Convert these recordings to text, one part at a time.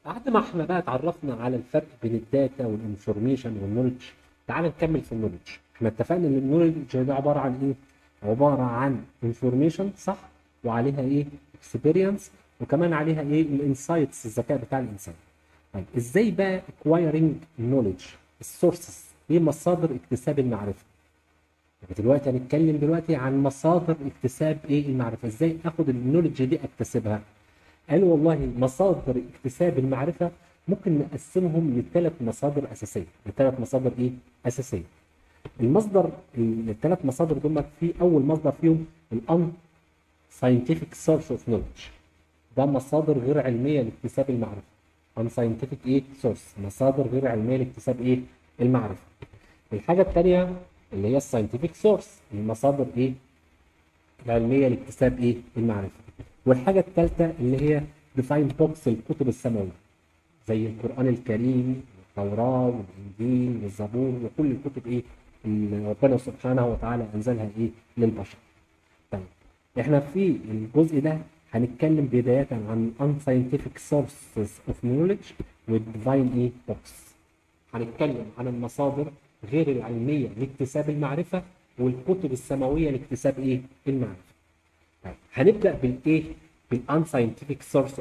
بعد ما احنا بقى اتعرفنا على الفرق بين الداتا والانفورميشن والنولج تعال نكمل في النولج احنا اتفقنا ان النولج ده عباره عن ايه عباره عن انفورميشن صح وعليها ايه اكسبيرينس وكمان عليها ايه الانسايتس الذكاء بتاع الانسان طيب ازاي بقى اكوايرنج نولج السورسز ايه مصادر اكتساب المعرفه يعني دلوقتي هنتكلم دلوقتي عن مصادر اكتساب ايه المعرفه ازاي اخد النولج دي اكتسبها قالوا والله مصادر اكتساب المعرفه ممكن نقسمهم لثلاث مصادر اساسيه لثلاث مصادر ايه اساسيه المصدر الثلاث مصادر دول في اول مصدر فيهم الان scientific source of knowledge ده مصادر غير علميه لاكتساب المعرفه ان scientific ايه source مصادر غير علميه لاكتساب ايه المعرفه الحاجه الثانيه اللي هي الساينتفك سورس المصادر ايه العلميه لاكتساب ايه المعرفه والحاجه الثالثه اللي هي ديفاين بوكس الكتب السماويه زي القران الكريم والتوراه والانجيل والزبور وكل الكتب ايه اللي ربنا سبحانه وتعالى انزلها ايه للبشر طيب احنا في الجزء ده هنتكلم بدايه عن unscientific sources of knowledge والديفاين ايه بوكس هنتكلم عن المصادر غير العلميه لاكتساب المعرفه والكتب السماويه لاكتساب ايه المعرفه طيب هنبدا بالايه بالانساينتفك سورس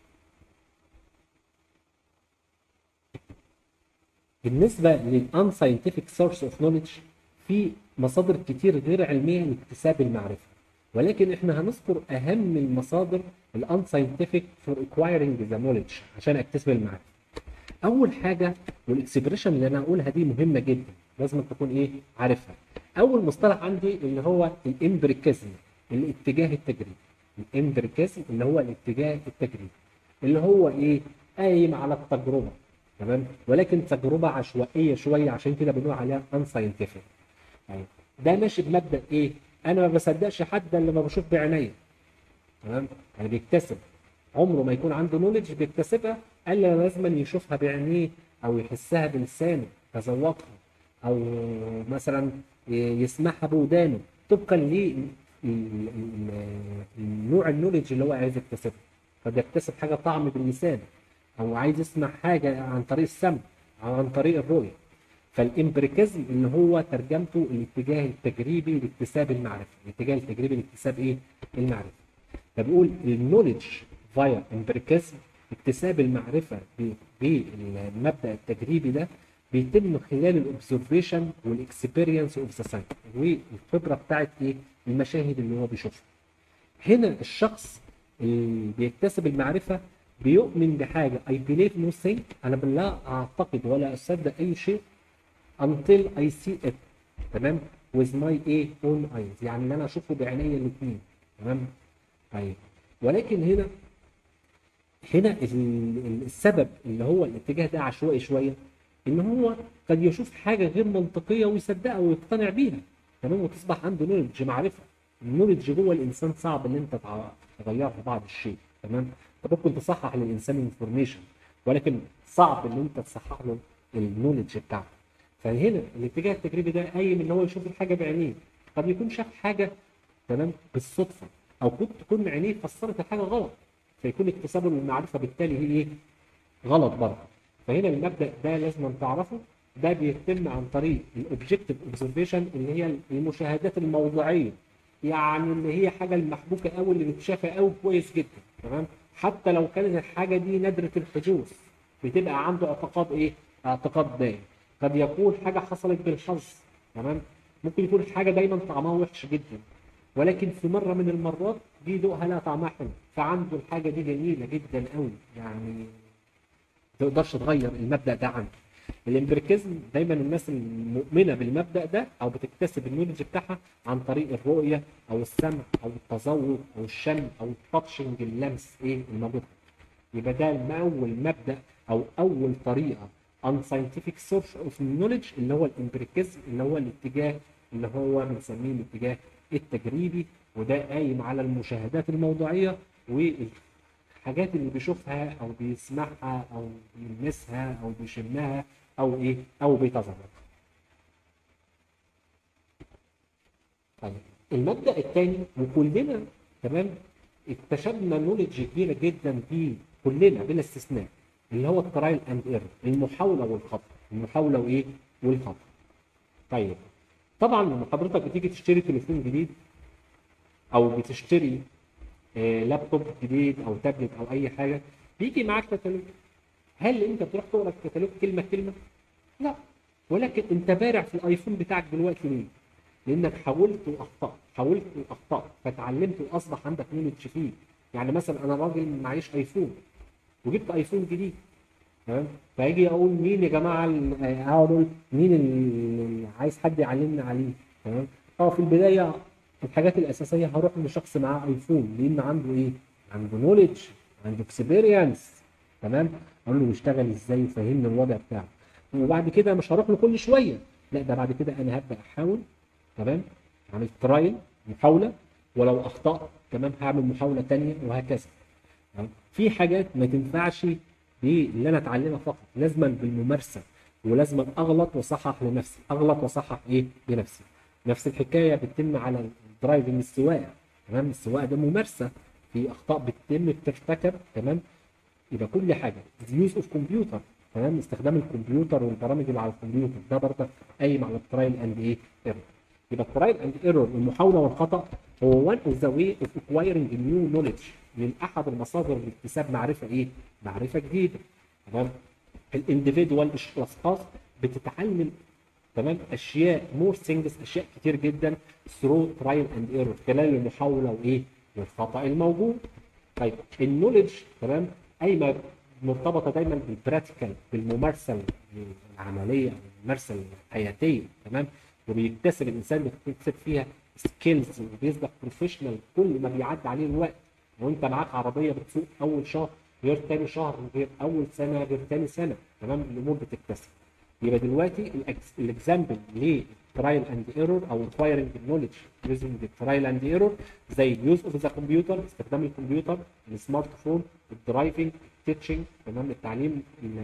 بالنسبه للانساينتفك سورس اوف نوليدج في مصادر كتير غير علميه لاكتساب المعرفه ولكن احنا هنذكر اهم المصادر الانساينتفك فور اكوايرنج ذا نوليدج عشان اكتسب المعرفه اول حاجه والاكسبريشن اللي انا هقولها دي مهمه جدا لازم تكون ايه عارفها اول مصطلح عندي اللي هو الامبريكيزم الاتجاه التجريبي الامبريكيزم اللي هو الاتجاه التجريبي اللي هو ايه قايم على التجربه تمام ولكن تجربه عشوائيه شويه عشان كده بنقول عليها ان ساينتفك يعني ده ماشي بمبدا ايه انا ما بصدقش حد الا لما بشوف بعينيا تمام يعني بيكتسب عمره ما يكون عنده نولج بيكتسبها الا لازم يشوفها بعينيه او يحسها بلسانه يتذوقها او مثلا يسمعها بودانه طبقا لنوع النولج اللي هو عايز يكتسبها قد يكتسب حاجه طعم باللسان او عايز يسمع حاجه عن طريق السمع او عن طريق الرؤيه فالامبريكزم اللي هو ترجمته الاتجاه التجريبي لاكتساب المعرفه الاتجاه التجريبي لاكتساب ايه المعرفه فبيقول النولج فايا امبريكزم اكتساب المعرفه بالمبدا التجريبي ده بيتم خلال الاوبزرفيشن والاكسبيرينس اوف ذا سايت والخبره بتاعت ايه المشاهد اللي هو بيشوفها هنا الشخص اللي بيكتسب المعرفه بيؤمن بحاجه I believe no thing انا لا اعتقد ولا اصدق اي شيء until I see it تمام with my ايه own eyes يعني ان انا اشوفه بعينيا الاثنين تمام طيب ولكن هنا هنا السبب اللي هو الاتجاه ده عشوائي شويه ان هو قد يشوف حاجه غير منطقيه ويصدقها ويقتنع بيها تمام وتصبح عنده نولج معرفه النولج جوه الانسان صعب ان انت تغيرها بعض الشيء تمام انت ممكن تصحح للانسان انفورميشن ولكن صعب ان انت تصحح له النولج بتاعته فهنا الاتجاه التجريبي ده قايم ان هو يشوف الحاجه بعينيه قد يكون شاف حاجه تمام بالصدفه او كنت تكون عينيه فسرت الحاجه غلط فيكون اكتسابه للمعرفه بالتالي هي ايه غلط برضه فهنا المبدا ده لازم تعرفه ده بيتم عن طريق الاوبجكتيف اوبزرفيشن اللي هي المشاهدات الموضوعيه يعني اللي هي حاجه المحبوكه قوي اللي بتشافها قوي كويس جدا تمام حتى لو كانت الحاجه دي نادره الحدوث بتبقى عنده اعتقاد ايه اعتقاد دائم قد يكون حاجه حصلت بالحظ تمام ممكن يكون حاجه دايما طعمها وحش جدا ولكن في مره من المرات دي دوقها لها طعمها حلو فعنده الحاجه دي جميله جدا قوي يعني ما تقدرش تغير المبدا ده عنده الامبريكزم دايما الناس المؤمنه بالمبدا ده او بتكتسب النولج بتاعها عن طريق الرؤيه او السمع او التذوق او الشم او التاتشنج اللمس ايه الموجود يبقى ده اول مبدا او اول طريقه unscientific source of knowledge اللي هو الامبريكزم اللي هو الاتجاه اللي هو بنسميه الاتجاه التجريبي وده قايم على المشاهدات الموضوعيه والحاجات اللي بيشوفها او بيسمعها او بيلمسها او بيشمها او ايه او بيتذوق طيب المبدا الثاني وكلنا تمام اكتسبنا نولج كبيره جدا فيه كلنا بلا استثناء اللي هو الترايل اند ايرور المحاوله والخطا المحاوله وايه والخطا طيب طبعا لما حضرتك بتيجي تشتري تليفون جديد او بتشتري آه، لابتوب جديد او تابلت او اي حاجه بيجي معاك كتالوج هل انت بتروح تقرا الكتالوج كلمه كلمه؟ لا ولكن انت بارع في الايفون بتاعك دلوقتي ليه؟ لانك حاولت واخطات حاولت واخطات فتعلمت واصبح عندك نولج فيه يعني مثلا انا راجل معيش ايفون وجبت ايفون جديد تمام فيجي اقول مين يا جماعه ال- آه، اقعد اقول مين اللي عايز حد يعلمنا عليه تمام اه في البدايه الحاجات الاساسيه هروح لشخص معاه ايفون لان عنده ايه؟ عنده نولج عنده اكسبيرينس تمام اقول له بيشتغل ازاي وفهمني الوضع بتاعه وبعد كده مش هروح له كل شويه لا ده بعد كده انا هبدا احاول تمام اعمل ترايل محاوله ولو اخطات تمام هعمل محاوله تانية وهكذا تمام؟ في حاجات ما تنفعش باللي انا اتعلمها فقط لازما بالممارسه ولازما اغلط واصحح لنفسي اغلط واصحح ايه لنفسي نفس الحكايه بتتم على الدرايفنج السواقه تمام السواقه ده ممارسه في اخطاء بتتم بترتكب تمام يبقى كل حاجه يوز اوف كمبيوتر تمام استخدام الكمبيوتر والبرامج اللي على الكمبيوتر ده برضه قايم على الترايل اند ايه ايرور يبقى الترايل اند ايرور المحاوله والخطا هو one of the way of acquiring new knowledge من احد المصادر لاكتساب معرفه ايه؟ معرفه جديده تمام الانديفيدوال الاشخاص بتتعلم تمام اشياء مور ثينجز اشياء كتير جدا ثرو ترايل اند ايرور خلال المحاوله وايه؟ والخطا الموجود طيب النولج تمام قايمه مرتبطه دايما بالبراتيكال بالممارسه العمليه او الممارسه الحياتيه تمام وبيكتسب الانسان بيكتسب فيها سكيلز وبيصبح بروفيشنال كل ما بيعدي عليه الوقت وانت معاك عربيه بتسوق اول شهر غير تاني شهر غير اول سنه غير تاني سنه تمام الامور بتكتسب يبقى دلوقتي الاكزامبل للترايل اند ايرور او اكوايرنج النولج يوزنج الترايل اند ايرور زي اليوز اوف ذا كمبيوتر استخدام الكمبيوتر السمارت فون الدرايفنج تيتشنج تمام التعليم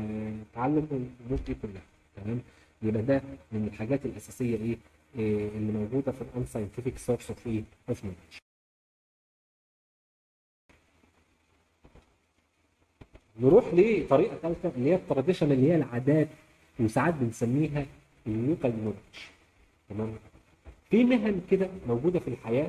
التعلم الامور دي كلها تمام يبقى ده من الحاجات الاساسيه ايه إيه اللي موجوده في الان ساينتفك سورس اوف ايه اوف نولج نروح لطريقه ثالثه اللي هي التراديشن اللي هي العادات وساعات بنسميها اللوكال نولج تمام في مهن كده موجوده في الحياه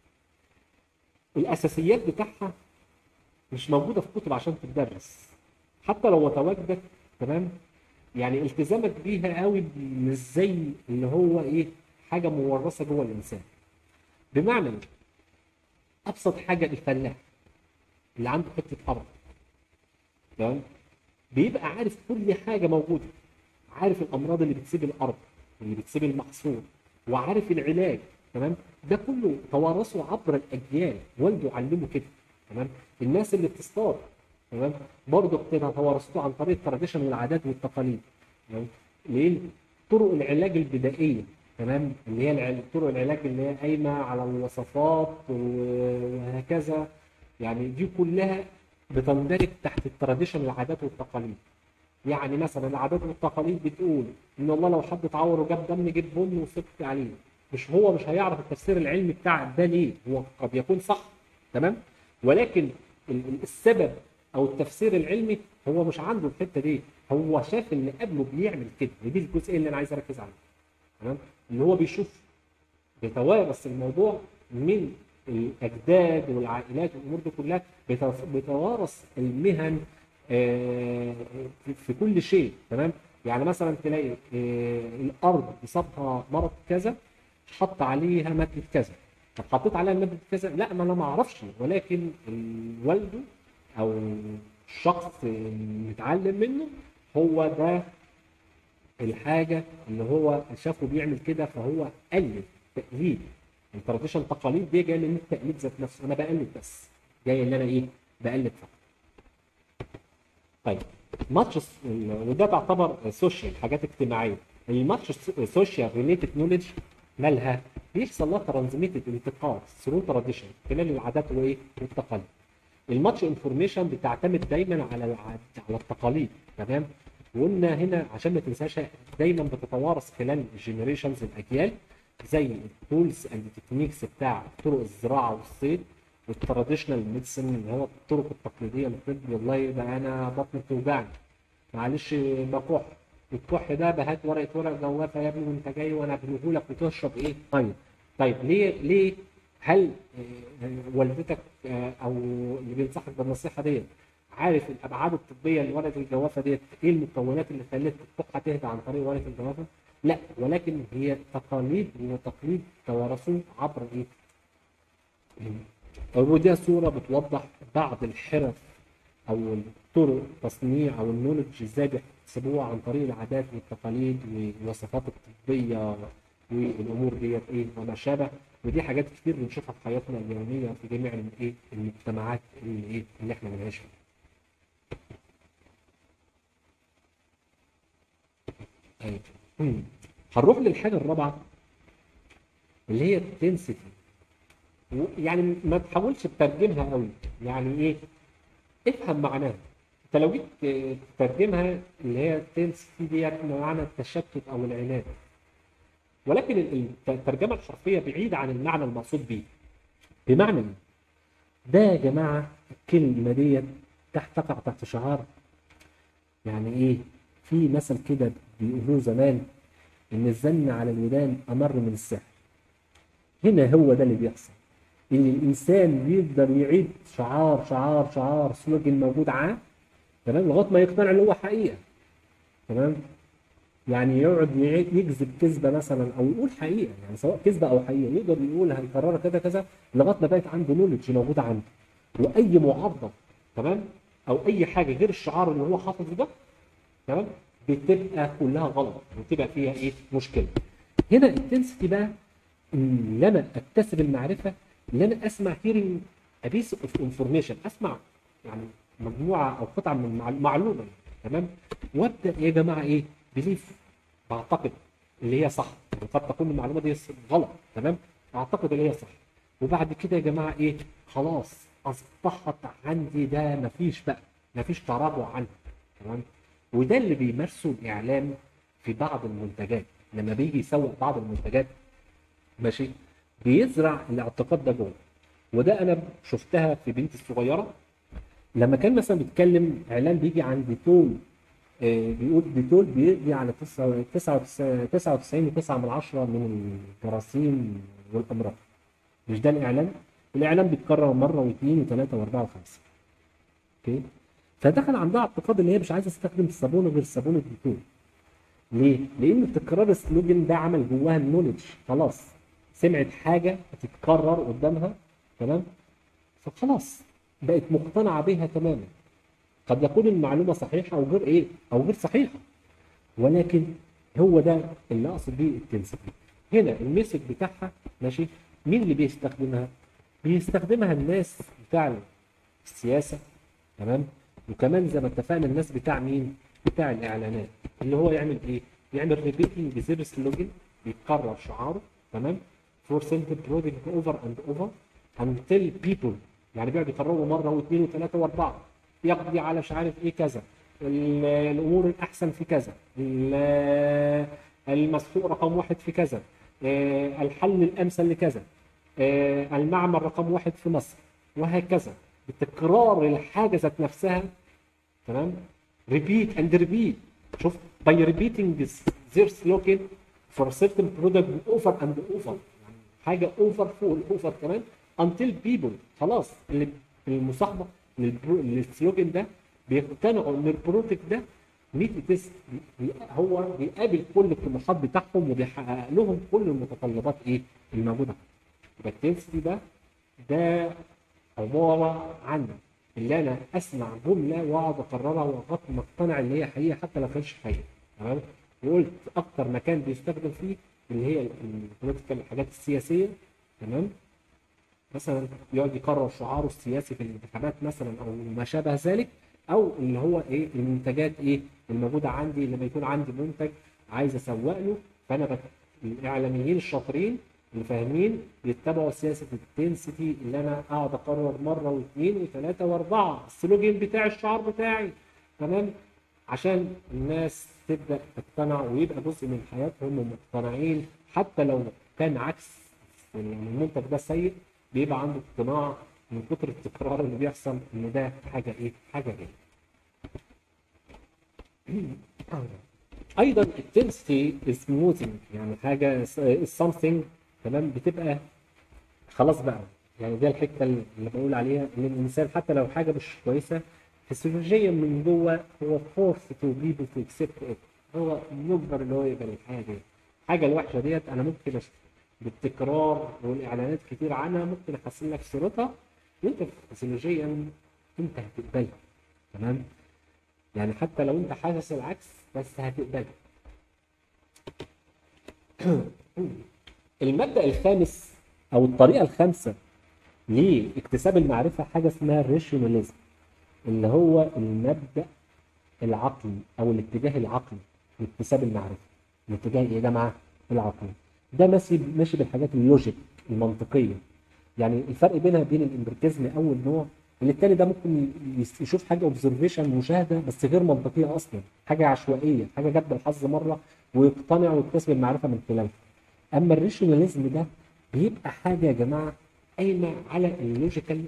الاساسيات بتاعها مش موجوده في كتب عشان تدرس حتى لو تواجدت تمام يعني التزامك بيها قوي مش زي اللي هو ايه حاجه مورثه جوه الانسان بمعنى ابسط حاجه الفلاح اللي عنده حته ارض تمام بيبقى عارف كل حاجه موجوده عارف الامراض اللي بتسيب الارض اللي بتسيب المحصول وعارف العلاج تمام ده كله توارثه عبر الاجيال والده علمه كده تمام الناس اللي بتصطاد تمام برضه كده توارثته عن طريق التراديشن والعادات والتقاليد تمام ليه طرق العلاج البدائيه تمام اللي هي الع- طرق العلاج اللي هي قايمه على الوصفات وهكذا يعني دي كلها بتندرج تحت التراديشن العادات والتقاليد يعني مثلا العادات والتقاليد بتقول ان والله لو حد اتعور وجاب دم جيب بن وسكت عليه مش هو مش هيعرف التفسير العلمي بتاع ده ليه هو قد يكون صح تمام ولكن ال- ال- السبب او التفسير العلمي هو مش عنده الحته دي هو شاف اللي قبله بيعمل كده ودي الجزئيه اللي انا عايز اركز عليها تمام اللي هو بيشوف بيتوارث الموضوع من الاجداد والعائلات والامور دي كلها بيتوارث- بيتوارث المهن آه، في- في كل شيء تمام يعني مثلا تلاقي آه، الارض اصابها مرض كذا حط عليها ماده كذا طب حطيت عليها ماده كذا لا ما انا ما اعرفش ولكن ال- والده او الشخص المتعلم منه هو ده الحاجه اللي هو شافه بيعمل كده فهو قلد تقليد التراديشن تقاليد دي جايه من التقليد ذات نفسه انا بقلد بس جاي ان انا ايه بقلد فقط طيب ماتش وده تعتبر سوشيال حاجات اجتماعيه الماتش سوشيال ريليتد نوليدج مالها بيحصل لها ترانزميتد انتقال ثرو تراديشن خلال العادات وايه والتقاليد الماتش انفورميشن بتعتمد دايما على العاد على التقاليد تمام وقلنا هنا عشان ما تنساش دايما بتتوارث خلال الجنريشنز الاجيال زي التولز اند تكنيكس بتاع طرق الزراعه والصيد والتراديشنال ميديسن اللي هو الطرق التقليديه للطب والله ده انا بطني بتوجعني معلش بكح الكح ده بهات ورقه ورق جوافه يا ابني وانت جاي وانا اجيبه لك وتشرب ايه طيب طيب ليه ليه هل آه، والدتك آه، او اللي بينصحك بالنصيحه ديت عارف الابعاد الطبيه لورقه الجوافه ديت ايه المكونات اللي خلت الكحه تهدى عن طريق ورقه الجوافه؟ لا ولكن هي تقاليد وتقليد توارثوه عبر ايه؟ ودي صوره بتوضح بعض الحرف او الطرق تصنيع او النولج ازاي بيحسبوها عن طريق العادات والتقاليد والوصفات الطبيه والامور ديت ايه وما شابه ودي حاجات كتير بنشوفها في حياتنا اليوميه في جميع الايه المجتمعات اللي ايه اللي احنا بنعيش فيها. طيب مم. هنروح للحاجه الرابعه اللي هي التنسيتي يعني ما تحاولش تترجمها قوي يعني ايه افهم معناها انت لو جيت تترجمها اللي هي التنسيتي ديت معنى التشتت او العناد ولكن الترجمه الحرفيه بعيده عن المعنى المقصود به بمعنى ايه؟ ده يا جماعه الكلمه ديت تحت تقع تحت شعار يعني ايه؟ في مثل كده بيقولوه زمان ان الزن على الودان امر من السحر هنا هو ده اللي بيحصل ان الانسان بيقدر يعيد شعار شعار شعار سلوجن موجود عام تمام لغايه ما يقتنع ان هو حقيقه تمام يعني يقعد يكذب كذبه مثلا او يقول حقيقه يعني سواء كذبه او حقيقه يقدر يقول هيكررها كذا كذا لغايه ما بقت عنده نولج موجوده عنده واي معارضه تمام او اي حاجه غير الشعار اللي هو حافظه ده تمام بتبقى كلها غلط وتبقى فيها ايه مشكله هنا التنسيتي بقى ان انا اكتسب المعرفه ان انا اسمع هيرنج ابيس اوف انفورميشن اسمع يعني مجموعه او قطعه من المعلومه تمام وابدا يا جماعه ايه بليف بعتقد اللي هي صح يعني قد تكون المعلومه دي غلط تمام اعتقد اللي هي صح وبعد كده يا جماعه ايه خلاص اصبحت عندي ده مفيش بقى مفيش تراجع عنها تمام وده اللي بيمارسه الاعلام في بعض المنتجات لما بيجي يسوق بعض المنتجات ماشي بيزرع الاعتقاد ده جوه وده انا شفتها في بنتي الصغيره لما كان مثلا بيتكلم اعلان بيجي عن ديتول آه بيقول ديتول بيقضي على 99 و9 من عشرة من الجراثيم والامراض مش ده الاعلان الاعلان بيتكرر مره واثنين وثلاثه واربعه وخمسه اوكي فدخل عندها اعتقاد ان هي مش عايزه تستخدم الصابون غير صابون الديتول ليه؟ لان تكرار السلوجن ده عمل جواها النولج خلاص سمعت حاجه بتتكرر قدامها تمام فخلاص بقت مقتنعه بيها تماما قد يكون المعلومه صحيحه او غير ايه او غير صحيحه ولكن هو ده اللي اقصد بيه التنسيق هنا الميسج بتاعها ماشي مين اللي بيستخدمها بيستخدمها الناس بتاع السياسه تمام وكمان زي ما اتفقنا الناس بتاع مين بتاع الاعلانات اللي هو يعمل ايه يعمل ريبيتنج زيرو سلوجن بيكرر شعاره تمام فور سيلف برودكت اوفر اند اوفر until people يعني بيقعد يكرروا مره واثنين وثلاثه واربعه يقضي على مش عارف ايه كذا الامور الاحسن في كذا المسحوق رقم واحد في كذا الحل الامثل لكذا المعمل رقم واحد في مصر وهكذا بتكرار الحاجه ذات نفسها تمام ريبيت اند ريبيت شوف by repeating their slogan for a certain product over and over يعني حاجه اوفر فوق الاوفر كمان until people خلاص اللي المصاحبه للسلوجن ده بيقتنعوا ان البرودكت ده ميت تيست هو بيقابل كل الطموحات بتاعهم وبيحقق لهم كل المتطلبات ايه الموجوده يبقى التنسي ده ده عباره عن اللي انا اسمع جمله واقعد اكررها لغايه ما اقتنع ان هي حقيقه حتى لو كانش حقيقه تمام وقلت اكتر مكان بيستخدم فيه اللي هي البوليتيكال الحاجات السياسيه تمام مثلا يقعد يكرر شعاره السياسي في الانتخابات مثلا او ما شابه ذلك او اللي هو ايه المنتجات ايه الموجوده عندي لما يكون عندي منتج عايز اسوق له فانا بت... الاعلاميين الشاطرين اللي فاهمين يتبعوا سياسه التنسيتي اللي انا اقعد اقرر مره واثنين وثلاثه واربعه السلوجين بتاع الشعار بتاعي تمام عشان الناس تبدا تقتنع ويبقى جزء من حياتهم مقتنعين حتى لو كان عكس يعني المنتج ده سيء بيبقى عنده اقتناع من كتر التكرار اللي بيحصل ان ده حاجه ايه حاجه ايه ايضا التنسيتي سموثنج يعني حاجه something تمام بتبقى خلاص بقى يعني دي الحته اللي بقول عليها ان الانسان حتى لو حاجه مش كويسه فسيولوجيا من جوه هو فورس تو بيبل تو اكسبت ات هو مجبر ان هو يقبل الحاجه دي الحاجه الوحشه ديت انا ممكن أش- بالتكرار والاعلانات كتير عنها ممكن احسن لك صورتها وانت فسيولوجيا انت هتقبلها تمام يعني حتى لو انت حاسس العكس بس هتقبلها المبدأ الخامس او الطريقة الخامسة لاكتساب المعرفة حاجة اسمها الريشوناليزم اللي هو المبدأ العقلي او الاتجاه العقلي لاكتساب المعرفة الاتجاه ايه يا جماعة العقلي ده ماشي ماشي بالحاجات اللوجيك المنطقية يعني الفرق بينها بين الامبريكزم اول نوع اللي التاني ده ممكن يس- يشوف حاجه اوبزرفيشن مشاهده بس غير منطقيه اصلا حاجه عشوائيه حاجه جت بالحظ مره ويقتنع ويكتسب المعرفه من خلالها اما الريشوناليزم ده بيبقى حاجه يا جماعه قايمه على اللوجيكال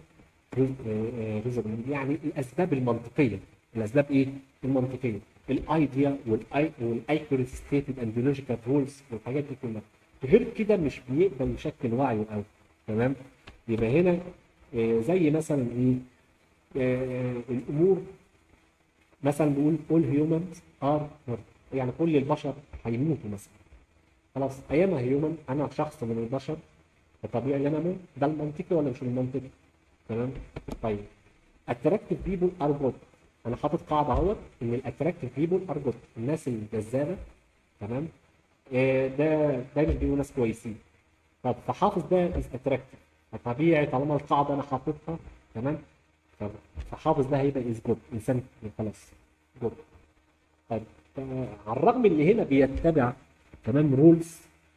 ريزونمنت يعني الاسباب المنطقيه الاسباب ايه المنطقيه الايديا والايكوريت ستيتد اند لوجيكال رولز والحاجات دي كلها غير كده مش بيقدر يشكل وعيه قوي تمام يبقى هنا آه، زي مثلا ايه آه، الامور مثلا بيقول all humans are mortal يعني كل البشر هيموتوا مثلا خلاص ايام هيومن انا شخص من البشر فطبيعي ان انا اموت ده المنطقي ولا مش المنطقي تمام طيب attractive people are good انا حاطط قاعده اهوت ان الاتراكتيف people are good الناس الجذابه تمام آه، ده دايما بيبقوا ناس كويسين طب فحافظ ده از اتراكتيف فطبيعي طالما القاعده انا حاططها تمام ف- فحافظ ده هيبقى از جود انسان خلاص جود طيب آه، على الرغم ان هنا بيتبع تمام رولز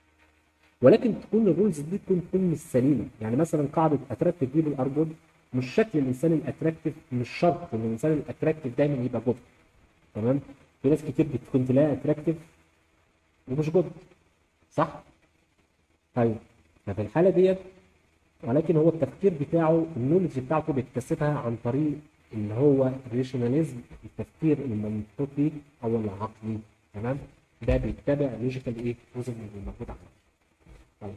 ولكن تكون الرولز دي تكون تكون مش سليمه يعني مثلا قاعده اتراكتيف بيبل ار جود مش شكل الانسان الاتراكتيف مش شرط ان الانسان الاتراكتيف دايما يبقى جود تمام في ناس كتير بتكون تلاقيها اتراكتيف ومش جود صح طيب ففي الحاله ديت ولكن هو التفكير بتاعه النولج بتاعته بيكتسبها عن طريق اللي هو الريشناليزم التفكير المنطقي او العقلي تمام ده بيتبع لوجيكال ايه ريزونمنت الموجود عنده طيب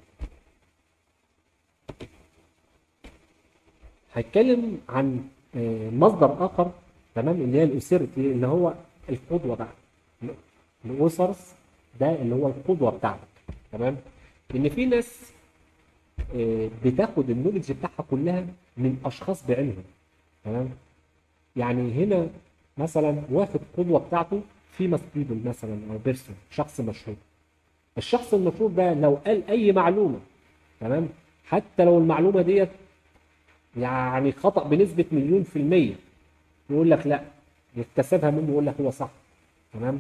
هتكلم عن آه، مصدر اخر تمام اللي هي الاوسيرتي اللي هو القدوه بقى الاوسرز ده اللي هو القدوه بتاعتك تمام ان في ناس آه، بتاخد النولج بتاعها كلها من اشخاص بعينهم تمام يعني هنا مثلا واخد قدوه بتاعته في بيبل مثلا او بيرسون شخص مشهور الشخص المشهور ده لو قال اي معلومه تمام حتى لو المعلومه ديت يعني خطا بنسبه مليون في الميه يقول لك لا يكتسبها منه يقول لك هو صح تمام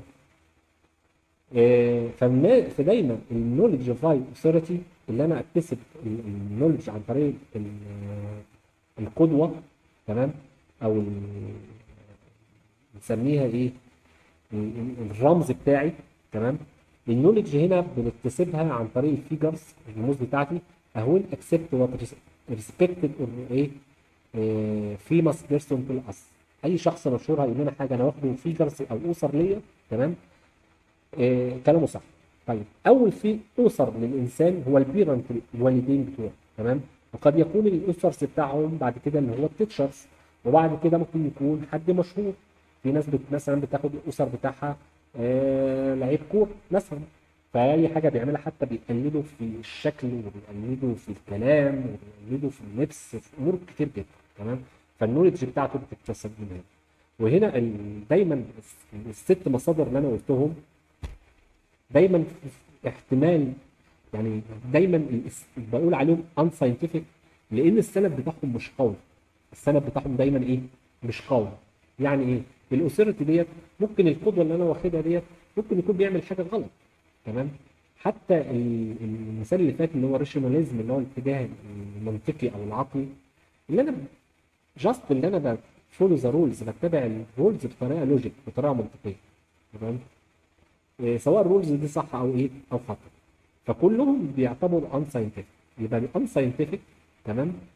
آه، فالنا- فدايما النولج باي اوثوريتي اللي انا اكتسب النولج عن طريق ال- القدوه تمام او ال- نسميها ايه ال- ال- الرمز بتاعي تمام النولج هنا بنكتسبها عن طريق الفيجرز الرموز بتاعتي اهون اكسبت وات ريسبكتد اور ايه فيماس بيرسون تو اس اي شخص مشهور هيقول لنا حاجه انا واخده فيجرز او اسر ليا تمام آه، كلامه صح طيب اول في اسر للانسان هو البيرنت الوالدين بتوعه تمام وقد يكون الاسرز بتاعهم بعد كده اللي هو التيتشرز وبعد كده ممكن يكون حد مشهور في ناس بت مثلا بتاخد الاسر بتاعها آه لعيب كوره مثلا فاي حاجه بيعملها حتى بيقلدوا في الشكل وبيقلدوا في الكلام وبيقلدوا في اللبس في امور كتير جدا تمام فالنولج بتاعته بتكتسب من هنا وهنا ال- دايما الست مصادر اللي انا قلتهم دايما في احتمال يعني دايما الاس- بقول عليهم ان ساينتفك لان السند بتاعهم مش قوي السند بتاعهم دايما ايه مش قوي يعني ايه الاوثوريتي ديت ممكن القدوه اللي انا واخدها ديت ممكن يكون بيعمل حاجه غلط تمام حتى ال- المثال اللي فات اللي هو الريشناليزم اللي هو الاتجاه المنطقي او العقلي اللي انا جاست اللي انا بفولو ذا رولز بتبع الرولز بطريقه لوجيك بطريقه منطقيه تمام إيه، سواء الرولز دي صح او ايه او خطا فكلهم بيعتبروا ان ساينتفك يبقى الان ساينتفك تمام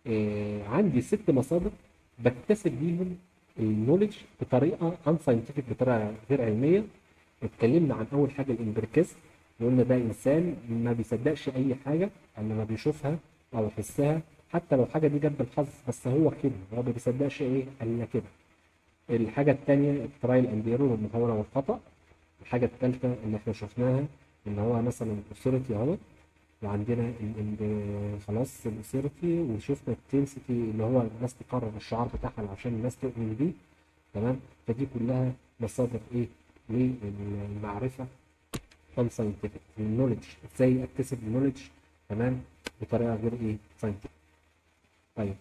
آه، عندي ست مصادر بكتسب بيهم النولج بطريقه انساينتفك بطريقه غير علميه اتكلمنا عن اول حاجه الامبريكاز وقلنا ده انسان ما بيصدقش اي حاجه الا ما بيشوفها او يحسها حتى لو حاجه دي جت بالحظ بس هو كده هو ما بيصدقش ايه الا كده الحاجه الثانيه الترايل اند ايرور والمحاوله والخطا الحاجه الثالثه اللي احنا شفناها ان هو مثلا الاثوريتي اهو وعندنا ال ال خلاص الاثوريتي وشفنا التنسيتي اللي هو الناس تقرر الشعار بتاعها عشان الناس تؤمن بيه تمام فدي كلها مصادر ايه للمعرفه نون ساينتفك النولج ازاي اكتسب النولج تمام بطريقه غير ايه ساينتفك طيب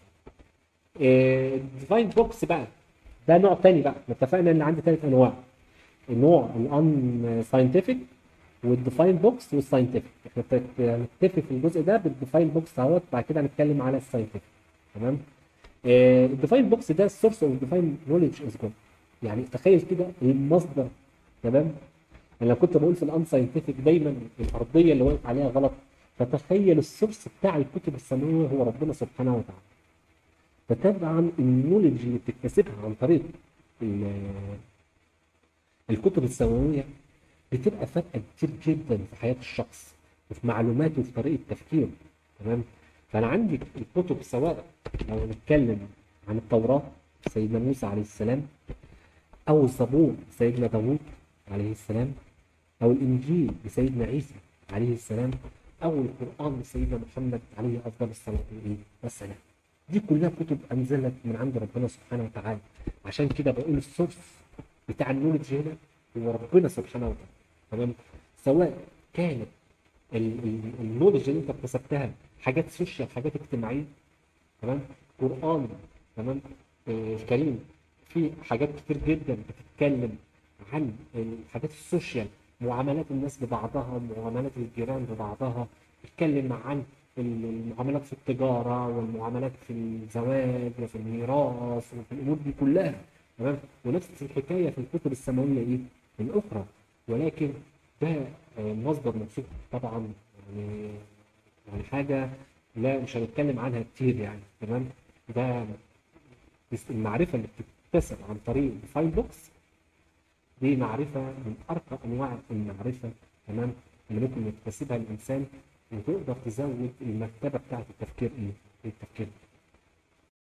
الديفاين بوكس بقى ده نوع تاني بقى احنا اتفقنا ان عندي ثلاث انواع النوع الان ساينتفك والديفاين بوكس والساينتفك احنا بت- هنتفق في الجزء ده بالديفاين بوكس اهوت بعد كده هنتكلم على الساينتفك تمام الديفاين بوكس ده السورس اوف ديفاين نوليدج از جود يعني تخيل كده المصدر تمام انا لو كنت بقول في الان ساينتفك دايما الارضيه اللي واقف عليها غلط فتخيل السورس بتاع الكتب السماويه هو ربنا سبحانه وتعالى فطبعا النولج اللي بتكتسبها عن طريق ال- الكتب السماويه بتبقى فارقه كتير جدا في حياه الشخص وفي معلوماته وفي طريقه تفكيره تمام فانا عندي الكتب سواء لو نتكلم عن التوراه سيدنا موسى عليه السلام او الزبور سيدنا داوود عليه السلام او الانجيل لسيدنا عيسى عليه السلام او القران لسيدنا محمد عليه افضل الصلاه والسلام دي كلها كتب انزلت من عند ربنا سبحانه وتعالى عشان كده بقول السورس بتاع النولج هنا هو ربنا سبحانه وتعالى تمام سواء كانت ال- ال- النولج اللي انت اكتسبتها حاجات سوشيال حاجات اجتماعيه تمام قران تمام آه، الكريم في حاجات كتير جدا بتتكلم عن الحاجات السوشيال معاملات الناس ببعضها معاملات الجيران ببعضها بيتكلم عن المعاملات في التجارة والمعاملات في الزواج وفي الميراث وفي الأمور دي كلها تمام ونفس الحكاية في الكتب السماوية إيه الأخرى ولكن ده آه، مصدر موثوق طبعا يعني يعني حاجة لا مش هنتكلم عنها كتير يعني تمام ده بس المعرفة اللي بتكتسب عن طريق الفايل بوكس دي معرفة من أرقى أنواع المعرفة تمام اللي ممكن يكتسبها الإنسان وتقدر تزود المكتبة بتاعت التفكير إيه؟ التفكير